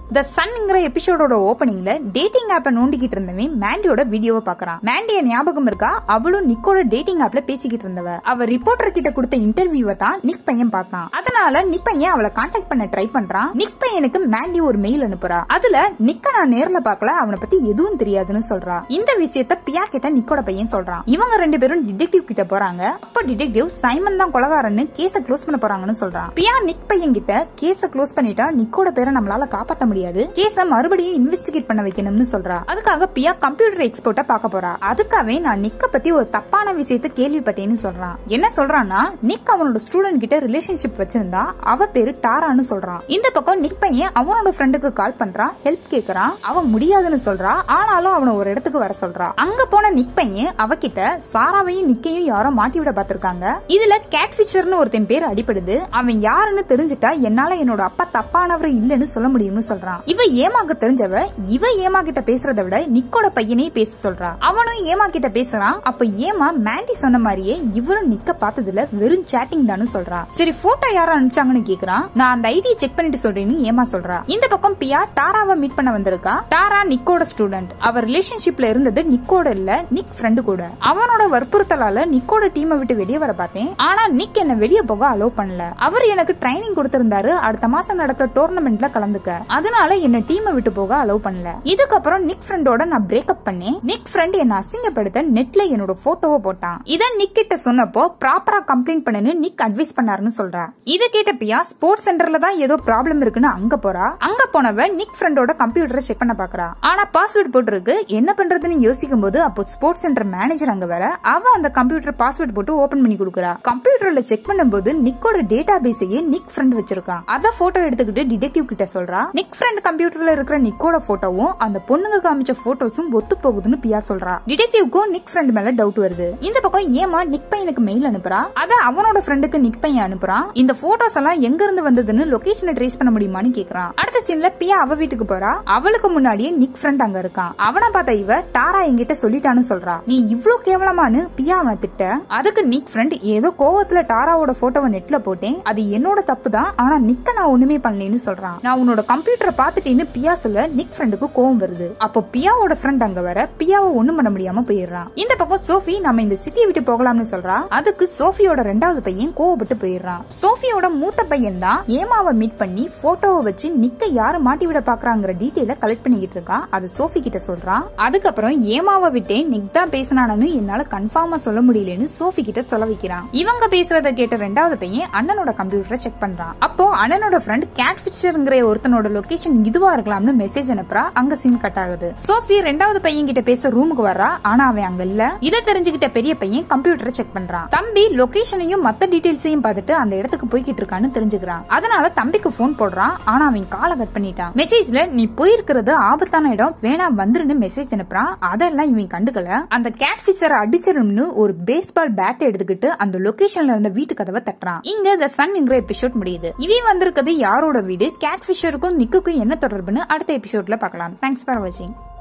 த சன்ங்கிற எபிசோடோட ஓப்பனிங்ல டேட்டிங் ஆப்பை நோண்டிக்கிட்டு இருந்தவன் மேண்டியோட வீடியோவை பாக்குறான் மேண்டிய ஞாபகம் இருக்கா அவளும் நிக்கோட டேட்டிங் ஆப்ல பேசிக்கிட்டு இருந்தவ அவ ரிப்போர்ட்டர் கிட்ட கொடுத்த இன்டர்வியூவை தான் நிக் பையன் பார்த்தான் அதனால நிக் பையன் அவளை கான்டாக்ட் பண்ண ட்ரை பண்றான் நிக் பையனுக்கு மேண்டி ஒரு மெயில் அனுப்புறா அதுல நிக்க நான் நேர்ல பார்க்கல அவனை பத்தி எதுவும் தெரியாதுன்னு சொல்றா இந்த விஷயத்த பியா கிட்ட நிக்கோட பையன் சொல்றான் இவங்க ரெண்டு பேரும் டிடெக்டிவ் கிட்ட போறாங்க அப்ப டிடெக்டிவ் சைமன் தான் கொலகாரன்னு கேஸ க்ளோஸ் பண்ண போறாங்கன்னு சொல்றான் பியா நிக் பையன் கிட்ட கேஸ க்ளோஸ் பண்ணிட்டா நிக்கோட பேரை நம்மளால காப்பாத்த முடியாது கேஸ மறுபடியும் இன்வெஸ்டிகேட் பண்ண வைக்கணும்னு சொல்றா அதுக்காக பியா கம்ப்யூட்டர் எக்ஸ்போர்ட்ட பார்க்க போறா அதுக்காகவே நான் நிக்க பத்தி ஒரு தப்பான விஷயத்த கேள்விப்பட்டேன்னு சொல்றான் என்ன சொல்றான்னா நிக் அவனோட ஸ்டூடெண்ட் கிட்ட ரிலேஷன்ஷிப் வச்சிருந்தா அவ பேரு டாரான்னு சொல்றான் இந்த பக்கம் நிக் பையன் அவனோட ஃப்ரெண்டுக்கு கால் பண்றான் ஹெல்ப் கேக்குறான் அவன் முடியாதுன்னு சொல்றா ஆனாலும் அவனை ஒரு இடத்துக்கு வர சொல்றா அங்க போன நிக் பையன் அவகிட்ட சாராவையும் நிக்கையும் யாரோ மாட்டி விட பாத்திருக்காங்க இதுல கேட் ஃபிஷர்னு ஒருத்தன் பேர் அடிப்படுது அவன் யாருன்னு தெரிஞ்சுட்டா என்னால என்னோட அப்பா தப்பானவர் இல்லன்னு சொல்ல முடியும்னு சொல்றான் இவ ஏமாக்கு தெரிஞ்சவ இவ ஏமா கிட்ட பேசுறத விட நிக்கோட பையனே பேச சொல்றா அவனும் ஏமா கிட்ட பேசுறான் அப்ப ஏமா மேண்டி சொன்ன மாதிரியே இவரும் நிக்க பார்த்ததுல வெறும் சேட்டிங் தானு சொல்றா சரி போட்டோ யாரோ அனுப்பிச்சாங்கன்னு கேக்குறான் நான் அந்த ஐடி செக் பண்ணிட்டு சொல்றேன்னு ஏமா சொல்றா இந்த பக்கம் பியா டாராவை மீட் பண்ண வந்திருக்கா டாரா நிக்கோட ஸ்டூடெண்ட் அவ ரிலேஷன்ஷிப்ல இருந்தது நிக்கோட இல்ல நிக் ஃப்ரெண்டு கூட அவனோட வற்புறுத்தலால நிக்கோட டீமை விட்டு வெளியே வர பார்த்தேன் ஆனா நிக் என்ன வெளியே போக அலோவ் பண்ணல அவர் எனக்கு ட்ரைனிங் கொடுத்திருந்தாரு அடுத்த மாசம் நடக்கிற டோர்னமெண்ட்ல கலந்துக்க அதனால என்ன டீமை விட்டு போக அலோவ் பண்ணல இதுக்கப்புறம் நிக் ஃப்ரெண்டோட நான் பிரேக்கப் பண்ணேன் நிக் ஃப்ரெண்ட் என்ன அசிங்கப்படுத்த நெட்ல என்னோட போட்டோவை போட்டான் இத நிக் கிட்ட சொன்னப்போ ப்ராப்பரா கம்ப்ளைண்ட் பண்ணுன்னு நிக் அட்வைஸ் பண்ணாருன்னு சொல்றா இத கேட்ட பியா ஸ்போர்ட்ஸ் சென்டர்ல தான் ஏதோ ப்ராப்ளம் இருக்குன்னு அங்க போறா அங்க போனவ நிக் ஃப்ரெண்டோட கம்ப்யூட்டரை செக் பண்ண பாக்குறா ஆனா பாஸ்வேர்ட் போட்டிருக்கு என்ன பண்றதுன்னு யோசிக்கும் போது அப்போ ஸ்போர்ட்ஸ் சென்டர் மேனேஜர் அங்க வர அவ அந்த கம்ப்யூட்டர் பாஸ்வேர்ட் போட்டு ஓபன் பண்ணி கொடுக்குறா கம்ப்யூட்டர்ல செக் பண்ணும்போது நிக்கோட டேட்டா பேஸையே நிக் ஃப்ரெண்ட் வச்சிருக்கான் அத போட்டோ எடுத்துக்கிட்டு டிடெக்டிவ் கிட்ட சொல்றா நிக் ஃப்ரெண்ட் கம்ப்யூட்டர்ல இருக்கிற நிக்கோட போட்டோவும் அந்த பொண்ணுங்க காமிச்ச போட்டோஸும் ஒத்து போகுதுன்னு பியா சொல்றா டிடெக்டிவ்க்கும் நிக் ஃப்ரெண்ட் மேல டவுட் வருது இந்த பக்கம் ஏமா நிக் பையனுக்கு மெயில் அனுப்புறா அத அவனோட ஃப்ரெண்டுக்கு நிக் பையன் அனுப்புறான் இந்த போட்டோஸ் எல்லாம் எங்க இருந்து வந்ததுன்னு லொகேஷனை ட்ரேஸ் பண்ண முடியுமான்னு கேக்குறான் அடுத்த சீன்ல பியா அவ வீட்டுக்கு போறா அவளுக்கு முன்னாடியே நிக் ஃப்ரெண்ட் அங்க இருக்கான் அவனை பார்த்த இவ டாரா என்கிட்ட சொல்லிட்டான்னு சொல்றா நீ இவ்ளோ கேவலமானு பியா அவனை திட்ட அதுக்கு நிக் ஃப்ரெண்ட் ஏதோ கோவத்துல டாராவோட போட்டோவை நெட்ல போட்டேன் அது என்னோட தப்பு தான் ஆனா நிக்க நான் ஒண்ணுமே பண்ணலன்னு சொல்றான் நான் உன்னோட கம்ப்யூட்டரை பாத்துட்டேன்னு பியா சொல்ல நிக் ஃப்ரெண்டுக்கு கோவம் வருது அப்போ பியாவோட ஃப்ரெண்ட் அங்க வர பியாவை ஒண்ணும் பண்ண முடியாம போயிடுறான் இந்த பக்கம் சோஃபி நம்ம இந்த சிட்டியை விட்டு போகலாம்னு சொல்றா அதுக்கு சோஃபியோட ரெண்டாவது பையன் கோவப்பட்டு போயிடுறான் சோஃபியோட மூத்த பையன் தான் ஏமாவை மீட் பண்ணி போட்டோவை வச்சு நிக்க யாரு மாட்டி விட பாக்குறாங்கிற டீட்டெயில கலெக்ட் பண்ணிக்கிட்டு இருக்கான் அது சோஃபி கிட்ட சொல்றான் அதுக்கப்புறம் ஏமாவை விட்டே நிக் தான் பேசினானு என்னால கன்ஃபார்மா சொல்ல முடியலன்னு சோஃபி கிட்ட சொல்ல வைக்கிறான் இவங்க பேசுறத கேட்ட ரெண்டாவது பையன் அண்ணனோட கம்ப்யூட்டரை செக் பண்றான் அப்போ அண்ணனோட ஃப்ரெண்ட் கேட் ஃபிஷர்ங்கிற ஒருத்தனோட லொகேஷன் இதுவா இருக்கலாம்னு மெசேஜ் அனுப்புறா அங்க சீன் கட் ஆகுது சோஃபி ரெண்டாவது பையன் கிட்ட பேச ரூமுக்கு வர்றா ஆனா அவன் அங்க இல்ல இதை தெரிஞ்சுக்கிட்ட பெரிய பையன் கம்ப்யூட்டரை செக் பண்றான் தம்பி லொகேஷனையும் மத்த டீடைல்ஸையும் பார்த்துட்டு அந்த இடத்துக்கு போய்கிட்டு இருக்கான்னு தெரிஞ்சுக்கிறான் அதனால தம்பிக்கு போன் போடுறான் ஆனா அவன் காலை கட் பண்ணிட்டான் மெசேஜ்ல நீ போயிருக்கிறது ஆபத்தான இடம் வேணா வந்துருன்னு மெசேஜ் அனுப்புறான் அதெல்லாம் இவன் கண்டுக்கல அந்த கேட் ஃபிஷரை அடிச்சிடணும்னு ஒரு பேஸ்பால் பேட் எடுத்துக்கிட்டு அந்த லொகேஷன்ல இருந்த வீட்டு கதவை தட்டுறான் இங்க த சன்ங்கிற எபிசோட் முடியுது இவன் வந்திருக்கிறது யாரோட வீடு கேட் ஃபிஷருக்கும் நிக்குக்கும் என்ன தொடர்புன்னு அடுத்த எபிசோட்ல பார்க்கலாம் தேங்க்ஸ் ஃபார் வாட்சிங்